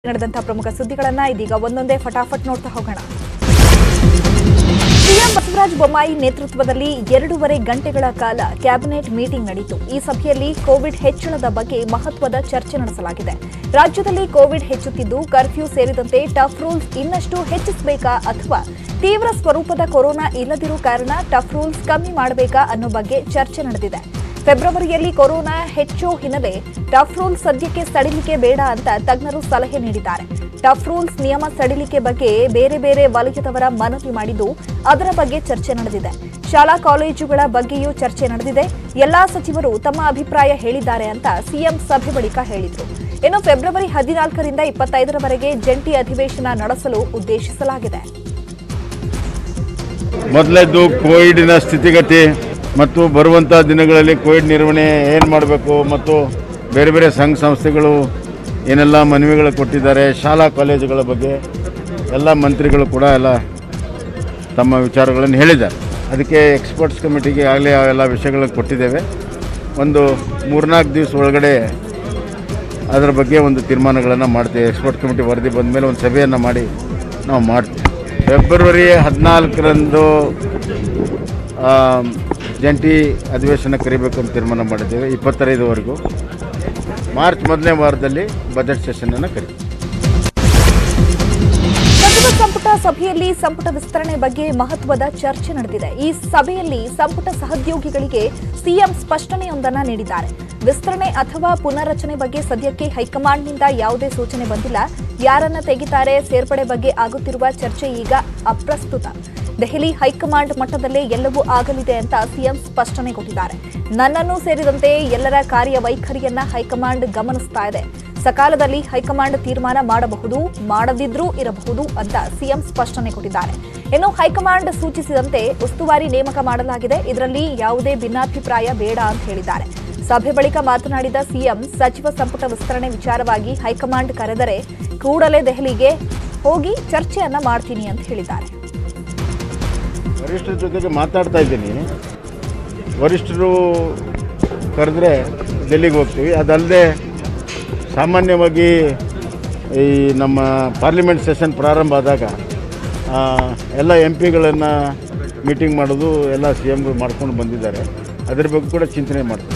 ನಡೆದಂತಹ ಪ್ರಮುಖ ಸುದ್ದಿಗಳನ್ನ ಇದೀಗ ಒಂದೊಂದೇ ಫಟಾಫಟ್ ನೋಡ್ತಾ ಹೋಗೋಣ ಸಿಎಂ ಬಸವರಾಜ ಬೊಮ್ಮಾಯಿ ನೇತೃತ್ವದಲ್ಲಿ ಎರಡೂವರೆ ಗಂಟೆಗಳ ಕಾಲ ಕ್ಯಾಬಿನೆಟ್ ಮೀಟಿಂಗ್ ನಡೆಯಿತು ಈ ಸಭೆಯಲ್ಲಿ ಕೋವಿಡ್ ಹೆಚ್ಚಳದ ಬಗ್ಗೆ ಮಹತ್ವದ ಚರ್ಚೆ ನಡೆಸಲಾಗಿದೆ ರಾಜ್ಯದಲ್ಲಿ ಕೋವಿಡ್ ಹೆಚ್ಚುತ್ತಿದ್ದು ಕರ್ಫ್ಯೂ ಸೇರಿದಂತೆ ಟಫ್ ರೂಲ್ಸ್ ಇನ್ನಷ್ಟು ಹೆಚ್ಚಿಸಬೇಕಾ ಅಥವಾ ತೀವ್ರ ಸ್ವರೂಪದ ಕೊರೋನಾ ಇಲ್ಲದಿರೋ ಕಾರಣ ಟಫ್ ರೂಲ್ಸ್ ಕಮ್ಮಿ ಮಾಡಬೇಕಾ ಅನ್ನೋ ಬಗ್ಗೆ ಚರ್ಚೆ ನಡೆದಿದೆ ಫೆಬ್ರವರಿಯಲ್ಲಿ ಕೊರೋನಾ ಹೆಚ್ಚು ಹಿನ್ನೆಲೆ ಟಫ್ ರೂಲ್ಸ್ ಸದ್ಯಕ್ಕೆ ಸಡಿಲಿಕೆ ಬೇಡ ಅಂತ ತಜ್ಞರು ಸಲಹೆ ನೀಡಿದ್ದಾರೆ ಟಫ್ ರೂಲ್ಸ್ ನಿಯಮ ಸಡಿಲಿಕೆ ಬಗ್ಗೆ ಬೇರೆ ಬೇರೆ ವಲಯದವರ ಮನವಿ ಮಾಡಿದ್ದು ಅದರ ಬಗ್ಗೆ ಚರ್ಚೆ ನಡೆದಿದೆ ಶಾಲಾ ಕಾಲೇಜುಗಳ ಬಗ್ಗೆಯೂ ಚರ್ಚೆ ನಡೆದಿದೆ ಎಲ್ಲಾ ಸಚಿವರು ತಮ್ಮ ಅಭಿಪ್ರಾಯ ಹೇಳಿದ್ದಾರೆ ಅಂತ ಸಿಎಂ ಸಭೆ ಬಳಿಕ ಹೇಳಿದ್ರು ಇನ್ನು ಫೆಬ್ರವರಿ ಹದಿನಾಲ್ಕರಿಂದ ಇಪ್ಪತ್ತೈದರವರೆಗೆ ಜಂಟಿ ಅಧಿವೇಶನ ನಡೆಸಲು ಉದ್ದೇಶಿಸಲಾಗಿದೆ ಮೊದಲನೇದು ಕೋವಿಡಿನ ಸ್ಥಿತಿಗತಿ ಮತ್ತು ಬರುವಂಥ ದಿನಗಳಲ್ಲಿ ಕೋವಿಡ್ ನಿರ್ವಹಣೆ ಏನು ಮಾಡಬೇಕು ಮತ್ತು ಬೇರೆ ಬೇರೆ ಸಂಘ ಸಂಸ್ಥೆಗಳು ಏನೆಲ್ಲ ಮನವಿಗಳು ಕೊಟ್ಟಿದ್ದಾರೆ ಶಾಲಾ ಕಾಲೇಜುಗಳ ಬಗ್ಗೆ ಎಲ್ಲ ಮಂತ್ರಿಗಳು ಕೂಡ ಎಲ್ಲ ತಮ್ಮ ವಿಚಾರಗಳನ್ನು ಹೇಳಿದ್ದಾರೆ ಅದಕ್ಕೆ ಎಕ್ಸ್ಪರ್ಟ್ಸ್ ಕಮಿಟಿಗೆ ಆಗಲೇ ಅವೆಲ್ಲ ವಿಷಯಗಳನ್ನು ಕೊಟ್ಟಿದ್ದೇವೆ ಒಂದು ಮೂರ್ನಾಲ್ಕು ದಿವಸ ಒಳಗಡೆ ಅದರ ಬಗ್ಗೆ ಒಂದು ತೀರ್ಮಾನಗಳನ್ನು ಮಾಡ್ತೇವೆ ಎಕ್ಸ್ಪರ್ಟ್ ಕಮಿಟಿ ವರದಿ ಬಂದ ಮೇಲೆ ಒಂದು ಸಭೆಯನ್ನು ಮಾಡಿ ನಾವು ಮಾಡ್ತೀವಿ ಫೆಬ್ರವರಿ ಹದಿನಾಲ್ಕರಂದು ಆ, ಜಂಟಿ ಅಧಿವೇಶನ ಕರಿಬೇಕು ಅಂತ ತೀರ್ಮಾನ ಮಾಡಿದ್ದೇವೆ ಇಪ್ಪತ್ತೈದವರೆಗೂ ಮಾರ್ಚ್ ಮೊದಲನೇ ವಾರದಲ್ಲಿ ಬಜೆಟ್ ಸೆಷನನ್ನು ಕರಿತೀವಿ ಸಚಿವ ಸಂಪುಟ ಸಭೆಯಲ್ಲಿ ಸಂಪುಟ ವಿಸ್ತರಣೆ ಬಗ್ಗೆ ಮಹತ್ವದ ಚರ್ಚೆ ನಡೆದಿದೆ ಈ ಸಭೆಯಲ್ಲಿ ಸಂಪುಟ ಸಹೋದ್ಯೋಗಿಗಳಿಗೆ ಸಿಎಂ ಸ್ಪಷ್ಟನೆಯೊಂದನ್ನ ನೀಡಿದ್ದಾರೆ ವಿಸ್ತರಣೆ ಅಥವಾ ಪುನರ್ರಚನೆ ಬಗ್ಗೆ ಸದ್ಯಕ್ಕೆ ಹೈಕಮಾಂಡ್ನಿಂದ ಯಾವುದೇ ಸೂಚನೆ ಬಂದಿಲ್ಲ ಯಾರನ್ನ ತೆಗಿತಾರೆ ಸೇರ್ಪಡೆ ಬಗ್ಗೆ ಆಗುತ್ತಿರುವ ಚರ್ಚೆ ಈಗ ಅಪ್ರಸ್ತುತ ದೆಹಲಿ ಹೈಕಮಾಂಡ್ ಮಟ್ಟದಲ್ಲೇ ಎಲ್ಲವೂ ಆಗಲಿದೆ ಅಂತ ಸಿಎಂ ಸ್ಪಷ್ಟನೆ ಕೊಟ್ಟಿದ್ದಾರೆ ನನ್ನನ್ನು ಸೇರಿದಂತೆ ಎಲ್ಲರ ಕಾರ್ಯವೈಖರಿಯನ್ನ ಹೈಕಮಾಂಡ್ ಗಮನಿಸ್ತಾ ಇದೆ ಸಕಾಲದಲ್ಲಿ ಹೈಕಮಾಂಡ್ ತೀರ್ಮಾನ ಮಾಡಬಹುದು ಮಾಡದಿದ್ರೂ ಇರಬಹುದು ಅಂತ ಸಿಎಂ ಸ್ಪಷ್ಟನೆ ಕೊಟ್ಟಿದ್ದಾರೆ ಇನ್ನು ಹೈಕಮಾಂಡ್ ಸೂಚಿಸಿದಂತೆ ಉಸ್ತುವಾರಿ ನೇಮಕ ಮಾಡಲಾಗಿದೆ ಇದರಲ್ಲಿ ಯಾವುದೇ ಭಿನ್ನಾಭಿಪ್ರಾಯ ಬೇಡ ಅಂತ ಹೇಳಿದ್ದಾರೆ ಸಭೆ ಬಳಿಕ ಮಾತನಾಡಿದ ಸಿಎಂ ಸಚಿವ ಸಂಪುಟ ವಿಸ್ತರಣೆ ವಿಚಾರವಾಗಿ ಹೈಕಮಾಂಡ್ ಕರೆದರೆ ಕೂಡಲೇ ದೆಹಲಿಗೆ ಹೋಗಿ ಚರ್ಚೆಯನ್ನ ಮಾಡ್ತೀನಿ ಅಂತ ಹೇಳಿದ್ದಾರೆ ವರಿಷ್ಠರ ಜೊತೆಗೆ ಮಾತಾಡ್ತಾ ಇದ್ದೀನಿ ವರಿಷ್ಠರು ಕರೆದ್ರೆ ಡೆಲ್ಲಿಗೆ ಹೋಗ್ತೀವಿ ಅದಲ್ಲದೆ ಸಾಮಾನ್ಯವಾಗಿ ಈ ನಮ್ಮ ಪಾರ್ಲಿಮೆಂಟ್ ಸೆಷನ್ ಪ್ರಾರಂಭ ಆದಾಗ ಆ, ಎಲ್ಲ ಎಂ ಪಿಗಳನ್ನು ಮೀಟಿಂಗ್ ಮಾಡೋದು ಎಲ್ಲ ಸಿ ಎಮ್ಗಳು ಮಾಡ್ಕೊಂಡು ಬಂದಿದ್ದಾರೆ ಅದ್ರ ಬಗ್ಗೆ ಕೂಡ ಚಿಂತನೆ ಮಾಡ್ತೀವಿ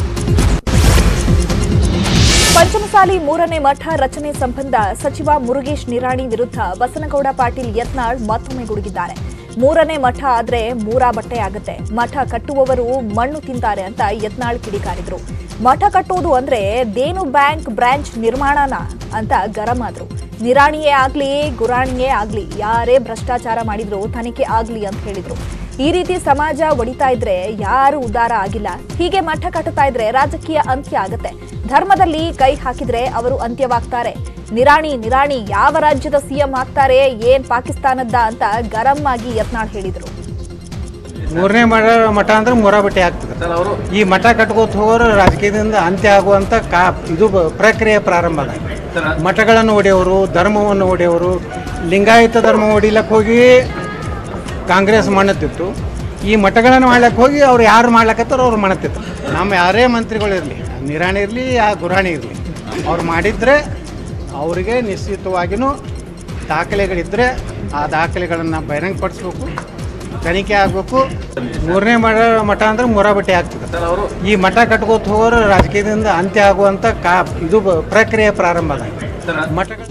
ಪಂಚಮಸಾಲಿ ಮೂರನೇ ಮಠ ರಚನೆ ಸಂಬಂಧ ಸಚಿವ ಮುರುಗೇಶ್ ನಿರಾಣಿ ವಿರುದ್ಧ ಬಸನಗೌಡ ಪಾಟೀಲ್ ಯತ್ನಾಳ್ ಮತ್ತೊಮ್ಮೆ ಗುಡುಗಿದ್ದಾರೆ ಮೂರನೇ ಮಠ ಆದ್ರೆ ಮೂರಾ ಬಟ್ಟೆ ಆಗುತ್ತೆ ಮಠ ಕಟ್ಟುವವರು ಮಣ್ಣು ತಿಂತಾರೆ ಅಂತ ಯತ್ನಾಳ್ ಕಿಡಿಕಾರಿದ್ರು ಮಠ ಕಟ್ಟೋದು ಅಂದ್ರೆ ದೇನು ಬ್ಯಾಂಕ್ ಬ್ರಾಂಚ್ ನಿರ್ಮಾಣನ ಅಂತ ಗರಂ ಆದ್ರು ನಿರಾಣಿಯೇ ಆಗ್ಲಿ ಗುರಾಣಿಯೇ ಆಗ್ಲಿ ಯಾರೇ ಭ್ರಷ್ಟಾಚಾರ ಮಾಡಿದ್ರು ತನಿಖೆ ಆಗ್ಲಿ ಅಂತ ಹೇಳಿದ್ರು ಈ ರೀತಿ ಸಮಾಜ ಒಡಿತಾ ಇದ್ರೆ ಯಾರು ಉದ್ಧಾರ ಆಗಿಲ್ಲ ಹೀಗೆ ಮಠ ಕಟ್ಟುತ್ತಾ ಇದ್ರೆ ರಾಜಕೀಯ ಅಂತ್ಯ ಆಗತ್ತೆ ಧರ್ಮದಲ್ಲಿ ಕೈ ಹಾಕಿದ್ರೆ ಅವರು ಅಂತ್ಯವಾಗ್ತಾರೆ ನಿರಾಣಿ ನಿರಾಣಿ ಯಾವ ರಾಜ್ಯದ ಸಿಎಂ ಆಗ್ತಾರೆ ಏನ್ ಪಾಕಿಸ್ತಾನದ್ದ ಅಂತ ಗರಂ ಆಗಿ ಯತ್ನಾಳ್ ಹೇಳಿದ್ರು ಮೂರನೇ ಮಠ ಮಠ ಅಂದ್ರೆ ಮೂರ ಬಟ್ಟೆ ಆಗ್ತದೆ ಈ ಮಠ ಕಟ್ಕೋತ ಹೋಗೋರು ರಾಜಕೀಯದಿಂದ ಅಂತ್ಯ ಆಗುವಂತ ಕಾ ಇದು ಬ- ಪ್ರಕ್ರಿಯೆ ಪ್ರಾರಂಭ ಅದ ಮಠಗಳನ್ನು ಒಡೆಯವರು ಧರ್ಮವನ್ನು ಒಡೆಯವರು ಲಿಂಗಾಯತ ಧರ್ಮ ಹೊಡಿಲಕ್ಕೆ ಹೋಗಿ ಕಾಂಗ್ರೆಸ್ ಮಣ್ಣತ್ತಿತ್ತು ಈ ಮಠಗಳನ್ನು ಮಾಡ್ಲಕ್ಕೆ ಹೋಗಿ ಅವ್ರು ಯಾರು ಮಾಡ್ಲಕತ್ತಾರೋ ಅವ್ರು ಮಣತಿತ್ತು ನಮ್ಮ ಯಾರೇ ಮಂತ್ರಿಗಳಿರಲಿ ನಿರಾಣಿ ಇರಲಿ ಆ ಗುರಾಣಿ ಇರಲಿ ಅವ್ರು ಮಾಡಿದರೆ ಅವರಿಗೆ ನಿಶ್ಚಿತವಾಗಿಯೂ ದಾಖಲೆಗಳಿದ್ದರೆ ಆ ದಾಖಲೆಗಳನ್ನು ಬಹಿರಂಗಪಡಿಸ್ಬೇಕು ತನಿಖೆ ಆಗಬೇಕು ಮೂರನೇ ಮಠ ಮಠ ಅಂದ್ರೆ ಮೂರ ಬಟ್ಟೆ ಆಗ್ತದೆ ಈ ಮಠ ಕಟ್ಕೋತ ಹೋಗೋರು ರಾಜಕೀಯದಿಂದ ಅಂತ್ಯ ಆಗುವಂತ ಕಾ ಇದು ಬ- ಪ್ರಕ್ರಿಯೆ ಪ್ರಾರಂಭ ಅದ ಮಠಗಳು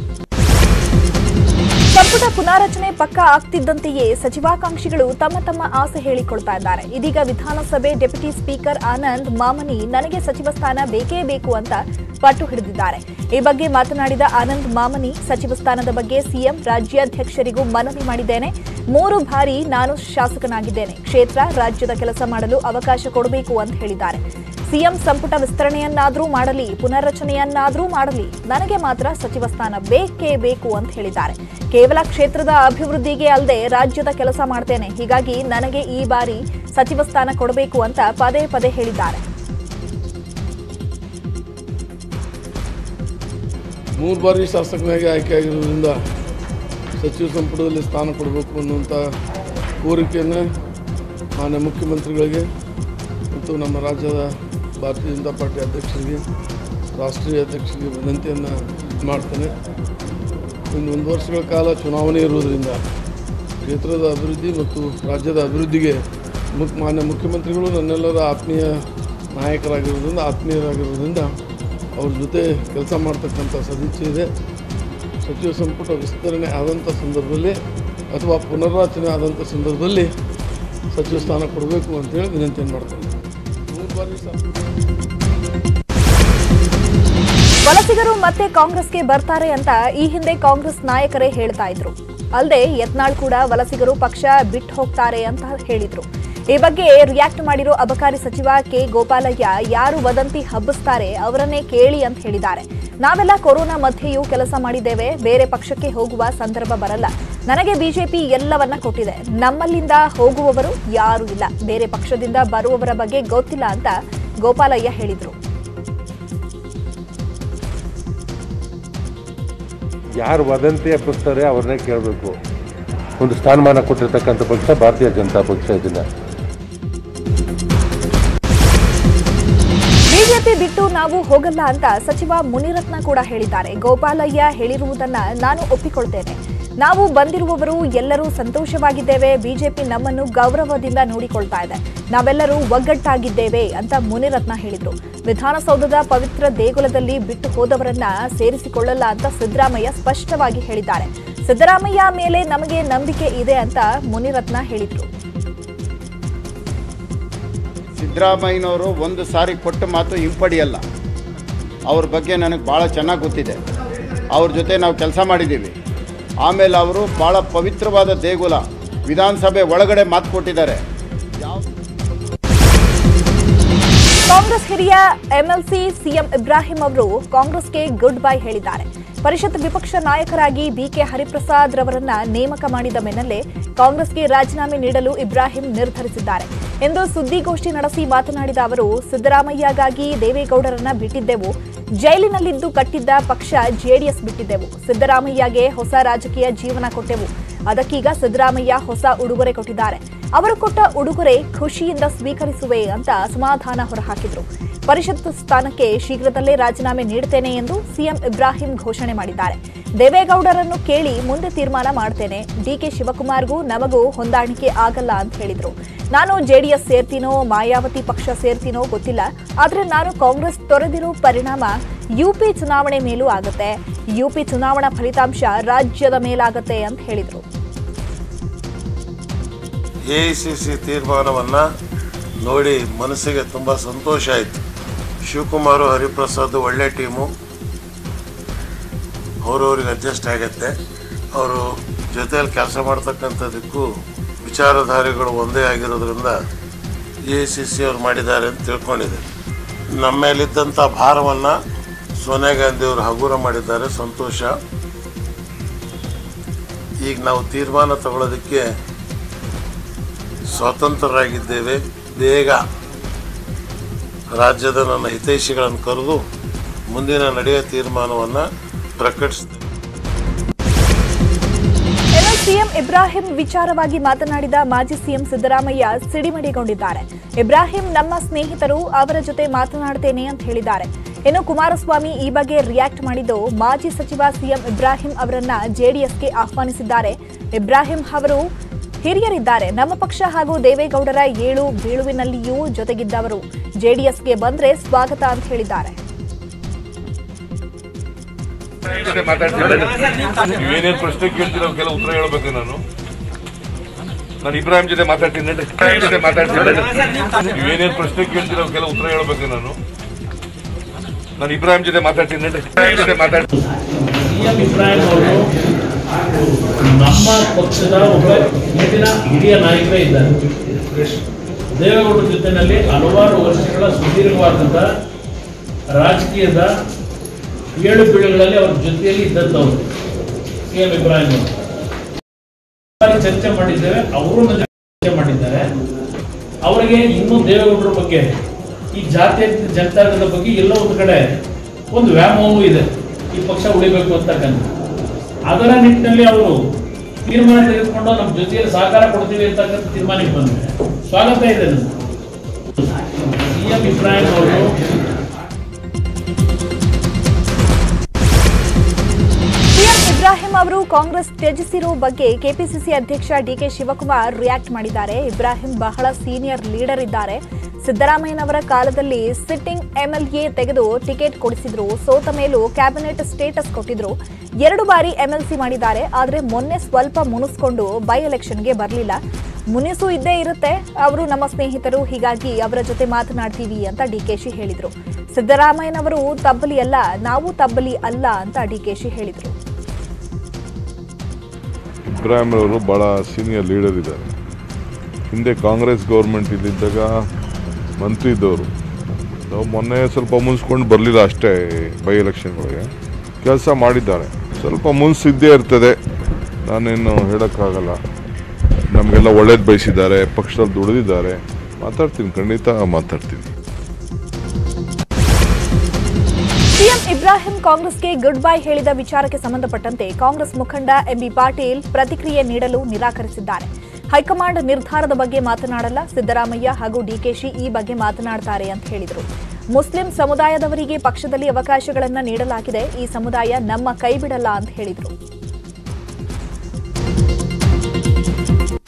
ಸಂಪುಟ ಪುನಾರಚನೆ ಪಕ್ಕ ಆಗ್ತಿದ್ದಂತೆಯೇ ಸಚಿವಾಕಾಂಕ್ಷಿಗಳು ತಮ್ಮ ತಮ್ಮ ಆಸೆ ಹೇಳಿಕೊಳ್ತಾ ಇದ್ದಾರೆ ಇದೀಗ ವಿಧಾನಸಭೆ ಡೆಪ್ಯೂಟಿ ಸ್ಪೀಕರ್ ಆನಂದ್ ಮಾಮನಿ ನನಗೆ ಸಚಿವ ಸ್ಥಾನ ಬೇಕೇ ಬೇಕು ಅಂತ ಪಟ್ಟು ಹಿಡಿದಿದ್ದಾರೆ ಈ ಬಗ್ಗೆ ಮಾತನಾಡಿದ ಆನಂದ್ ಮಾಮನಿ ಸಚಿವ ಸ್ಥಾನದ ಬಗ್ಗೆ ಸಿಎಂ ರಾಜ್ಯಾಧ್ಯಕ್ಷರಿಗೂ ಮನವಿ ಮಾಡಿದ್ದೇನೆ ಮೂರು ಬಾರಿ ನಾನು ಶಾಸಕನಾಗಿದ್ದೇನೆ ಕ್ಷೇತ್ರ ರಾಜ್ಯದ ಕೆಲಸ ಮಾಡಲು ಅವಕಾಶ ಕೊಡಬೇಕು ಅಂತ ಹೇಳಿದ್ದಾರೆ ಸಿಎಂ ಸಂಪುಟ ವಿಸ್ತರಣೆಯನ್ನಾದರೂ ಮಾಡಲಿ ಪುನರ್ರಚನೆಯನ್ನಾದರೂ ಮಾಡಲಿ ನನಗೆ ಮಾತ್ರ ಸಚಿವ ಸ್ಥಾನ ಬೇಕೇ ಬೇಕು ಅಂತ ಹೇಳಿದ್ದಾರೆ ಕೇವಲ ಕ್ಷೇತ್ರದ ಅಭಿವೃದ್ಧಿಗೆ ಅಲ್ಲದೆ ರಾಜ್ಯದ ಕೆಲಸ ಮಾಡ್ತೇನೆ ಹೀಗಾಗಿ ನನಗೆ ಈ ಬಾರಿ ಸಚಿವ ಸ್ಥಾನ ಕೊಡಬೇಕು ಅಂತ ಪದೇ ಪದೇ ಹೇಳಿದ್ದಾರೆ ಮೂರು ಬಾರಿ ಶಾಸಕನಾಗಿ ಆಯ್ಕೆಯಾಗಿರೋದ್ರಿಂದ ಸಚಿವ ಸಂಪುಟದಲ್ಲಿ ಸ್ಥಾನ ಕೊಡಬೇಕು ಅನ್ನುವಂಥ ಕೋರಿಕೆಯನ್ನು ಮಾನ್ಯ ಮುಖ್ಯಮಂತ್ರಿಗಳಿಗೆ ಮತ್ತು ನಮ್ಮ ರಾಜ್ಯದ ಭಾರತೀಯ ಜನತಾ ಪಾರ್ಟಿ ಅಧ್ಯಕ್ಷರಿಗೆ ರಾಷ್ಟ್ರೀಯ ಅಧ್ಯಕ್ಷರಿಗೆ ವಿನಂತಿಯನ್ನು ಮಾಡ್ತೇನೆ ಇನ್ನು ಒಂದು ವರ್ಷಗಳ ಕಾಲ ಚುನಾವಣೆ ಇರುವುದರಿಂದ ಕ್ಷೇತ್ರದ ಅಭಿವೃದ್ಧಿ ಮತ್ತು ರಾಜ್ಯದ ಅಭಿವೃದ್ಧಿಗೆ ಮುಖ್ ಮಾನ್ಯ ಮುಖ್ಯಮಂತ್ರಿಗಳು ನನ್ನೆಲ್ಲರ ಆತ್ಮೀಯ ನಾಯಕರಾಗಿರೋದ್ರಿಂದ ಆತ್ಮೀಯರಾಗಿರೋದ್ರಿಂದ ಅವ್ರ ಜೊತೆ ಕೆಲಸ ಮಾಡ್ತಕ್ಕಂಥ ಸದಿಚ್ಛೆ ಇದೆ ಸಚಿವ ಸಂಪುಟ ವಿಸ್ತರಣೆ ಆದಂಥ ಸಂದರ್ಭದಲ್ಲಿ ಅಥವಾ ಪುನರ್ರಚನೆ ಆದಂಥ ಸಂದರ್ಭದಲ್ಲಿ ಸಚಿವ ಸ್ಥಾನ ಕೊಡಬೇಕು ಅಂತೇಳಿ ವಿನಂತಿಯನ್ನು ಮಾಡ್ತೇನೆ ಮೂರು ಬಾರಿ ಸಾ- ವಲಸಿಗರು ಮತ್ತೆ ಕಾಂಗ್ರೆಸ್ಗೆ ಬರ್ತಾರೆ ಅಂತ ಈ ಹಿಂದೆ ಕಾಂಗ್ರೆಸ್ ನಾಯಕರೇ ಹೇಳ್ತಾ ಇದ್ರು ಅಲ್ಲದೆ ಯತ್ನಾಳ್ ಕೂಡ ವಲಸಿಗರು ಪಕ್ಷ ಬಿಟ್ಟು ಹೋಗ್ತಾರೆ ಅಂತ ಹೇಳಿದ್ರು ಈ ಬಗ್ಗೆ ರಿಯಾಕ್ಟ್ ಮಾಡಿರೋ ಅಬಕಾರಿ ಸಚಿವ ಕೆ ಗೋಪಾಲಯ್ಯ ಯಾರು ವದಂತಿ ಹಬ್ಬಿಸ್ತಾರೆ ಅವರನ್ನೇ ಕೇಳಿ ಅಂತ ಹೇಳಿದ್ದಾರೆ ನಾವೆಲ್ಲ ಕೊರೋನಾ ಮಧ್ಯೆಯೂ ಕೆಲಸ ಮಾಡಿದ್ದೇವೆ ಬೇರೆ ಪಕ್ಷಕ್ಕೆ ಹೋಗುವ ಸಂದರ್ಭ ಬರಲ್ಲ ನನಗೆ ಬಿಜೆಪಿ ಎಲ್ಲವನ್ನ ಕೊಟ್ಟಿದೆ ನಮ್ಮಲ್ಲಿಂದ ಹೋಗುವವರು ಯಾರೂ ಇಲ್ಲ ಬೇರೆ ಪಕ್ಷದಿಂದ ಬರುವವರ ಬಗ್ಗೆ ಗೊತ್ತಿಲ್ಲ ಅಂತ ಗೋಪಾಲಯ್ಯ ಹೇಳಿದ್ರು ಯಾರು ವದಂತಿ ಹಬ್ಬಿಸ್ತಾರೆ ಅವ್ರನ್ನೇ ಕೇಳಬೇಕು ಒಂದು ಸ್ಥಾನಮಾನ ಕೊಟ್ಟಿರ್ತಕ್ಕಂಥ ಪಕ್ಷ ಭಾರತೀಯ ಜನತಾ ಪಕ್ಷ ಇದನ್ನ ಬಿಜೆಪಿ ಬಿಟ್ಟು ನಾವು ಹೋಗಲ್ಲ ಅಂತ ಸಚಿವ ಮುನಿರತ್ನ ಕೂಡ ಹೇಳಿದ್ದಾರೆ ಗೋಪಾಲಯ್ಯ ಹೇಳಿರುವುದನ್ನ ನಾನು ಒಪ್ಪಿಕೊಳ್ತೇನೆ ನಾವು ಬಂದಿರುವವರು ಎಲ್ಲರೂ ಸಂತೋಷವಾಗಿದ್ದೇವೆ ಬಿಜೆಪಿ ನಮ್ಮನ್ನು ಗೌರವದಿಂದ ನೋಡಿಕೊಳ್ತಾ ಇದೆ ನಾವೆಲ್ಲರೂ ಒಗ್ಗಟ್ಟಾಗಿದ್ದೇವೆ ಅಂತ ಮುನಿರತ್ನ ಹೇಳಿದ್ರು ವಿಧಾನಸೌಧದ ಪವಿತ್ರ ದೇಗುಲದಲ್ಲಿ ಬಿಟ್ಟು ಹೋದವರನ್ನ ಸೇರಿಸಿಕೊಳ್ಳಲ್ಲ ಅಂತ ಸಿದ್ದರಾಮಯ್ಯ ಸ್ಪಷ್ಟವಾಗಿ ಹೇಳಿದ್ದಾರೆ ಸಿದ್ದರಾಮಯ್ಯ ಮೇಲೆ ನಮಗೆ ನಂಬಿಕೆ ಇದೆ ಅಂತ ಮುನಿರತ್ನ ಹೇಳಿದ್ರು ಸಿದ್ದರಾಮಯ್ಯನವರು ಒಂದು ಸಾರಿ ಕೊಟ್ಟ ಮಾತು ಹಿಂಪಡಿಯಲ್ಲ ಅವ್ರ ಬಗ್ಗೆ ನನಗೆ ಭಾಳ ಚೆನ್ನಾಗಿ ಗೊತ್ತಿದೆ ಅವ್ರ ಜೊತೆ ನಾವು ಕೆಲಸ ಮಾಡಿದ್ದೀವಿ ಆಮೇಲೆ ಅವರು ಭಾಳ ಪವಿತ್ರವಾದ ದೇಗುಲ ವಿಧಾನಸಭೆ ಒಳಗಡೆ ಮಾತು ಕೊಟ್ಟಿದ್ದಾರೆ ಯಾವ ಕಾಂಗ್ರೆಸ್ ಹಿರಿಯ ಎಂಎಲ್ಸಿ ಸಿಎಂ ಇಬ್ರಾಹಿಂ ಅವರು ಕಾಂಗ್ರೆಸ್ಗೆ ಗುಡ್ ಬೈ ಹೇಳಿದ್ದಾರೆ ಪರಿಷತ್ ವಿಪಕ್ಷ ನಾಯಕರಾಗಿ ಬಿಕೆ ಹರಿಪ್ರಸಾದ್ ರವರನ್ನ ನೇಮಕ ಮಾಡಿದ ಬೆನ್ನಲ್ಲೇ ಕಾಂಗ್ರೆಸ್ಗೆ ರಾಜೀನಾಮೆ ನೀಡಲು ಇಬ್ರಾಹಿಂ ನಿರ್ಧರಿಸಿದ್ದಾರೆ ಎಂದು ಸುದ್ದಿಗೋಷ್ಠಿ ನಡೆಸಿ ಮಾತನಾಡಿದ ಅವರು ಸಿದ್ದರಾಮಯ್ಯಗಾಗಿ ದೇವೇಗೌಡರನ್ನ ಬಿಟ್ಟಿದ್ದೆವು ಜೈಲಿನಲ್ಲಿದ್ದು ಕಟ್ಟಿದ್ದ ಪಕ್ಷ ಜೆಡಿಎಸ್ ಬಿಟ್ಟಿದ್ದೆವು ಸಿದ್ದರಾಮಯ್ಯಗೆ ಹೊಸ ರಾಜಕೀಯ ಜೀವನ ಕೊಟ್ಟೆವು ಅದಕ್ಕೀಗ ಸಿದ್ದರಾಮಯ್ಯ ಹೊಸ ಉಡುಗೊರೆ ಕೊಟ್ಟಿದ್ದಾರೆ ಅವರು ಕೊಟ್ಟ ಉಡುಗೊರೆ ಖುಷಿಯಿಂದ ಸ್ವೀಕರಿಸುವೆ ಅಂತ ಅಸಮಾಧಾನ ಹೊರಹಾಕಿದ್ರು ಪರಿಷತ್ ಸ್ಥಾನಕ್ಕೆ ಶೀಘ್ರದಲ್ಲೇ ರಾಜೀನಾಮೆ ನೀಡುತ್ತೇನೆ ಎಂದು ಸಿಎಂ ಇಬ್ರಾಹಿಂ ಘೋಷಣೆ ಮಾಡಿದ್ದಾರೆ ದೇವೇಗೌಡರನ್ನು ಕೇಳಿ ಮುಂದೆ ತೀರ್ಮಾನ ಮಾಡ್ತೇನೆ ಡಿಕೆ ಶಿವಕುಮಾರ್ಗೂ ನಮಗೂ ಹೊಂದಾಣಿಕೆ ಆಗಲ್ಲ ಅಂತ ಹೇಳಿದ್ರು ನಾನು ಜೆಡಿಎಸ್ ಸೇರ್ತೀನೋ ಮಾಯಾವತಿ ಪಕ್ಷ ಸೇರ್ತೀನೋ ಗೊತ್ತಿಲ್ಲ ಆದ್ರೆ ನಾನು ಕಾಂಗ್ರೆಸ್ ತೊರೆದಿರೋ ಪರಿಣಾಮ ಯುಪಿ ಚುನಾವಣೆ ಮೇಲೂ ಆಗುತ್ತೆ ಯುಪಿ ಚುನಾವಣಾ ಫಲಿತಾಂಶ ರಾಜ್ಯದ ಮೇಲಾಗತ್ತೆ ಅಂತ ಹೇಳಿದ್ರು ಎ ಐ ಸಿ ಸಿ ತೀರ್ಮಾನವನ್ನು ನೋಡಿ ಮನಸ್ಸಿಗೆ ತುಂಬ ಸಂತೋಷ ಆಯಿತು ಶಿವಕುಮಾರು ಹರಿಪ್ರಸಾದ್ ಒಳ್ಳೆ ಟೀಮು ಅವ್ರವ್ರಿಗೆ ಅಡ್ಜಸ್ಟ್ ಆಗತ್ತೆ ಅವರು ಜೊತೆಯಲ್ಲಿ ಕೆಲಸ ಮಾಡ್ತಕ್ಕಂಥದ್ದಕ್ಕೂ ವಿಚಾರಧಾರೆಗಳು ಒಂದೇ ಆಗಿರೋದ್ರಿಂದ ಎ ಐ ಸಿ ಸಿ ಅವ್ರು ಮಾಡಿದ್ದಾರೆ ಅಂತ ತಿಳ್ಕೊಂಡಿದೆ ನಮ್ಮ ಮೇಲಿದ್ದಂಥ ಭಾರವನ್ನು ಸೋನಿಯಾ ಗಾಂಧಿ ಅವರು ಹಗುರ ಮಾಡಿದ್ದಾರೆ ಸಂತೋಷ ಈಗ ನಾವು ತೀರ್ಮಾನ ತಗೊಳ್ಳೋದಕ್ಕೆ ಸ್ವತಂತ್ರರಾಗಿದ್ದೇವೆ ಬೇಗ ರಾಜ್ಯದ ನನ್ನ ಹಿತೈಷಿಗಳನ್ನು ಕರೆದು ಮುಂದಿನ ನಡೆಯುವ ತೀರ್ಮಾನವನ್ನು ಪ್ರಕಟಿಸ್ತೇವೆ ಇನ್ನು ಸಿಎಂ ಇಬ್ರಾಹಿಂ ವಿಚಾರವಾಗಿ ಮಾತನಾಡಿದ ಮಾಜಿ ಸಿಎಂ ಸಿದ್ದರಾಮಯ್ಯ ಸಿಡಿಮಿಡಿಗೊಂಡಿದ್ದಾರೆ ಇಬ್ರಾಹಿಂ ನಮ್ಮ ಸ್ನೇಹಿತರು ಅವರ ಜೊತೆ ಮಾತನಾಡ್ತೇನೆ ಅಂತ ಹೇಳಿದ್ದಾರೆ ಇನ್ನು ಕುಮಾರಸ್ವಾಮಿ ಈ ಬಗ್ಗೆ ರಿಯಾಕ್ಟ್ ಮಾಡಿದ್ದು ಮಾಜಿ ಸಚಿವ ಸಿಎಂ ಇಬ್ರಾಹಿಂ ಅವರನ್ನ ಜೆಡಿಎಸ್ಗೆ ಆಹ್ವಾನಿಸಿದ್ದಾರೆ ಇಬ್ರಾಹಿಂ ಅವರು ಹಿರಿಯರಿದ್ದಾರೆ ನಮ್ಮ ಪಕ್ಷ ಹಾಗೂ ದೇವೇಗೌಡರ ಏಳು ಬೀಳುವಿನಲ್ಲಿಯೂ ಜೊತೆಗಿದ್ದವರು ಜೆಡಿಎಸ್ಗೆ ಬಂದ್ರೆ ಸ್ವಾಗತ ಅಂತ ಹೇಳಿದ್ದಾರೆ ನೀವೇನೇನ್ ಪ್ರಶ್ನೆ ಕೇಳ್ತೀರ ಅವಕ್ಕೆಲ್ಲ ಉತ್ತರ ಹೇಳ್ಬೇಕು ನಾನು ನಾನು ಇಬ್ರಾಹಿಂ ಜೊತೆ ಮಾತಾಡ್ತೀನಿ ನಡ್ರಿ. ಇಬ್ರಾಹಿಂ ಜೊತೆ ಮಾತಾಡ್ತೀನಿ ನಡ್ರಿ. ನೀವೇನೇನ್ ಪ್ರಶ್ನೆ ಕೇಳ್ತೀರ ಅವಕ್ಕೆಲ್ಲ ಉತ್ತರ ಹೇಳ್ಬೇಕು ನಾನು ನಾನು ಇಬ್ರಾಹಿಂ ಜೊತೆ ಮಾತಾಡ್ತೀನಿ ನಡ್ರಿ. ಇಬ್ರಾಹಿಂ ಜೊತೆ ಮಾತಾಡ್ತೀನಿ ಸಿಎಂ ಇಬ್ರಾಹಿಂ ಅವರು ನಮ್ಮ ಪಕ್ಷದ ಒಬ್ಬ ಹಿಂದಿನ ಹಿರಿಯ ನಾಯಕರೇ ಇದ್ದಾರೆ ದೇವೇಗೌಡರ ಜೊತೆಯಲ್ಲಿ ಹಲವಾರು ವರ್ಷಗಳ ಸುದೀರ್ಘವಾದಂಥ ರಾಜಕೀಯದ ಏಳು ಬೀಳುಗಳಲ್ಲಿ ಅವ್ರ ಜೊತೆಯಲ್ಲಿ ಇದ್ದಂಥವ್ರು ಸಿ ಎಂ ಇಬ್ರಾಹಿಂ ಅವರು ಬಾರಿ ಚರ್ಚೆ ಮಾಡಿದ್ದೇವೆ ಅವರು ನನ್ನ ಜೊತೆ ಚರ್ಚೆ ಮಾಡಿದ್ದಾರೆ ಅವರಿಗೆ ಇನ್ನೂ ದೇವೇಗೌಡರ ಬಗ್ಗೆ ಈ ಜಾತಿ ಜನತಾರದ ಬಗ್ಗೆ ಎಲ್ಲೋ ಒಂದು ಕಡೆ ಒಂದು ವ್ಯಾಮೋಹವೂ ಇದೆ ಈ ಪಕ್ಷ ಉಳಿಬೇಕು ಅಂತಕ್ಕಂಥ ಅದರ ನಿಟ್ಟಿನಲ್ಲಿ ಅವರು ತೀರ್ಮಾನ ತೆಗೆದುಕೊಂಡು ನಮ್ಮ ಜೊತೆಯಲ್ಲಿ ಸಹಕಾರ ಕೊಡ್ತೀವಿ ಅಂತಕ್ಕಂಥ ತೀರ್ಮಾನಕ್ಕೆ ಬಂದಿದೆ ಸ್ವಾಗತ ಇದೆ ನಮ್ದು ಸಿ ಎಂ ಇಬ್ರಾಹಿಂ ಅವರು ಸಿಎಂ ಇಬ್ರಾಹಿಂ ಅವರು ಕಾಂಗ್ರೆಸ್ ತ್ಯಜಿಸಿರೋ ಬಗ್ಗೆ ಕೆಪಿಸಿಸಿ ಅಧ್ಯಕ್ಷ ಡಿಕೆ ಶಿವಕುಮಾರ್ ರಿಯಾಕ್ಟ್ ಮಾಡಿದ್ದಾರೆ ಇಬ್ರಾಹಿಂ ಬಹಳ ಸೀನಿಯರ್ ಲೀಡರ್ ಇದ್ದಾರೆ ಸಿದ್ದರಾಮಯ್ಯನವರ ಕಾಲದಲ್ಲಿ ಸಿಟ್ಟಿಂಗ್ ಎಂಎಲ್ಎ ತೆಗೆದು ಟಿಕೆಟ್ ಕೊಡಿಸಿದ್ರು ಸೋತ ಮೇಲೂ ಕ್ಯಾಬಿನೆಟ್ ಸ್ಟೇಟಸ್ ಕೊಟ್ಟಿದ್ರು ಎರಡು ಬಾರಿ ಎಂಎಲ್ಸಿ ಮಾಡಿದ್ದಾರೆ ಆದರೆ ಮೊನ್ನೆ ಸ್ವಲ್ಪ ಮುನಿಸ್ಕೊಂಡು ಬೈ ಎಲೆಕ್ಷನ್ಗೆ ಬರಲಿಲ್ಲ ಮುನಿಸು ಇದ್ದೇ ಇರುತ್ತೆ ಅವರು ನಮ್ಮ ಸ್ನೇಹಿತರು ಹೀಗಾಗಿ ಅವರ ಜೊತೆ ಮಾತನಾಡ್ತೀವಿ ಅಂತ ಡಿಕೆಶಿ ಹೇಳಿದ್ರು ಸಿದ್ದರಾಮಯ್ಯನವರು ತಬ್ಬಲಿ ಅಲ್ಲ ನಾವು ತಬ್ಬಲಿ ಅಲ್ಲ ಅಂತ ಡಿಕೆಶಿ ಹೇಳಿದ್ರು ಇಬ್ರಾಹಿಂ ಅವರು ಭಾಳ ಸೀನಿಯರ್ ಲೀಡರ್ ಇದ್ದಾರೆ ಹಿಂದೆ ಕಾಂಗ್ರೆಸ್ ಗೌರ್ಮೆಂಟ್ ಇದ್ದಿದ್ದಾಗ ಮಂತ್ರಿ ಇದ್ದವರು ನಾವು ಮೊನ್ನೆ ಸ್ವಲ್ಪ ಮುನ್ಸ್ಕೊಂಡು ಬರಲಿಲ್ಲ ಅಷ್ಟೇ ಬೈ ಎಲೆಕ್ಷನ್ಗಳಿಗೆ ಕೆಲಸ ಮಾಡಿದ್ದಾರೆ ಸ್ವಲ್ಪ ಮುನ್ಸಿದ್ದೇ ಇರ್ತದೆ ನಾನೇನು ಹೇಳೋಕ್ಕಾಗಲ್ಲ ನಮಗೆಲ್ಲ ಒಳ್ಳೇದು ಬಯಸಿದ್ದಾರೆ ಪಕ್ಷದಲ್ಲಿ ದುಡಿದಿದ್ದಾರೆ ಮಾತಾಡ್ತೀನಿ ಖಂಡಿತ ಮಾತಾಡ್ತೀನಿ ಸಿಎಂ ಇಬ್ರಾಹಿಂ ಕಾಂಗ್ರೆಸ್ಗೆ ಗುಡ್ ಬೈ ಹೇಳಿದ ವಿಚಾರಕ್ಕೆ ಸಂಬಂಧಪಟ್ಟಂತೆ ಕಾಂಗ್ರೆಸ್ ಮುಖಂಡ ಎಂಬಿ ಪಾಟೀಲ್ ಪ್ರತಿಕ್ರಿಯೆ ನೀಡಲು ನಿರಾಕರಿಸಿದ್ದಾರೆ ಹೈಕಮಾಂಡ್ ನಿರ್ಧಾರದ ಬಗ್ಗೆ ಮಾತನಾಡಲ್ಲ ಸಿದ್ದರಾಮಯ್ಯ ಹಾಗೂ ಡಿಕೆಶಿ ಈ ಬಗ್ಗೆ ಮಾತನಾಡ್ತಾರೆ ಅಂತ ಹೇಳಿದರು ಮುಸ್ಲಿಂ ಸಮುದಾಯದವರಿಗೆ ಪಕ್ಷದಲ್ಲಿ ಅವಕಾಶಗಳನ್ನು ನೀಡಲಾಗಿದೆ ಈ ಸಮುದಾಯ ನಮ್ಮ ಕೈ ಬಿಡಲ್ಲ ಅಂತ ಹೇಳಿದರು